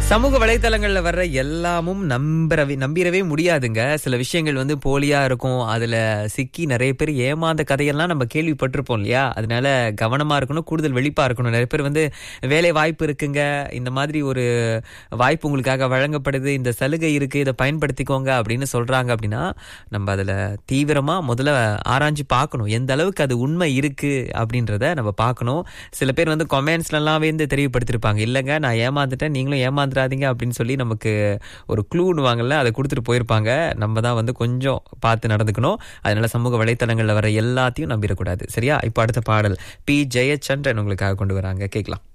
சமூக வலைத்தளங்கள்ல வர்ற எல்லாமும் நம்பரவே நம்பிடவே முடியாதுங்க சில விஷயங்கள் வந்து போலியா இருக்கும் அதுல சிக்கி நிறைய பேர் ஏமாந்த கதையெல்லாம் நம்ம கேள்விப்பட்டிருப்போம் இல்லையா அதனால கவனமா இருக்கணும் கூடுதல் வெளிப்பா இருக்கணும் நிறைய பேர் வந்து வேலை வாய்ப்பு இருக்குங்க இந்த மாதிரி ஒரு வாய்ப்பு உங்களுக்காக வழங்கப்படுது இந்த சலுகை இருக்கு இதை பயன்படுத்திக்கோங்க அப்படின்னு சொல்றாங்க அப்படின்னா நம்ம அதுல தீவிரமா முதல்ல ஆராய்ஞ்சு பார்க்கணும் எந்த அளவுக்கு அது உண்மை இருக்கு அப்படின்றத நம்ம பார்க்கணும் சில பேர் வந்து கொமெண்ட்ஸ்லாம் வந்து தெரியப்படுத்திருப்பாங்க இல்லைங்க நான் ஏமாந்துட்டேன் நீங்களும் ஏமாந்துடாதீங்க அப்படின்னு சொல்லி நமக்கு ஒரு க்ளூன்னுவாங்கல்ல அதை கொடுத்துட்டு போயிருப்பாங்க நம்ம தான் வந்து கொஞ்சம் பார்த்து நடந்துக்கணும் அதனால சமூக வலைத்தளங்களில் வர எல்லாத்தையும் நம்பிடக்கூடாது சரியா இப்போ அடுத்த பாடல் பி ஜெயச்சந்திரன் உங்களுக்காக கொண்டு வராங்க கேட்கலாம்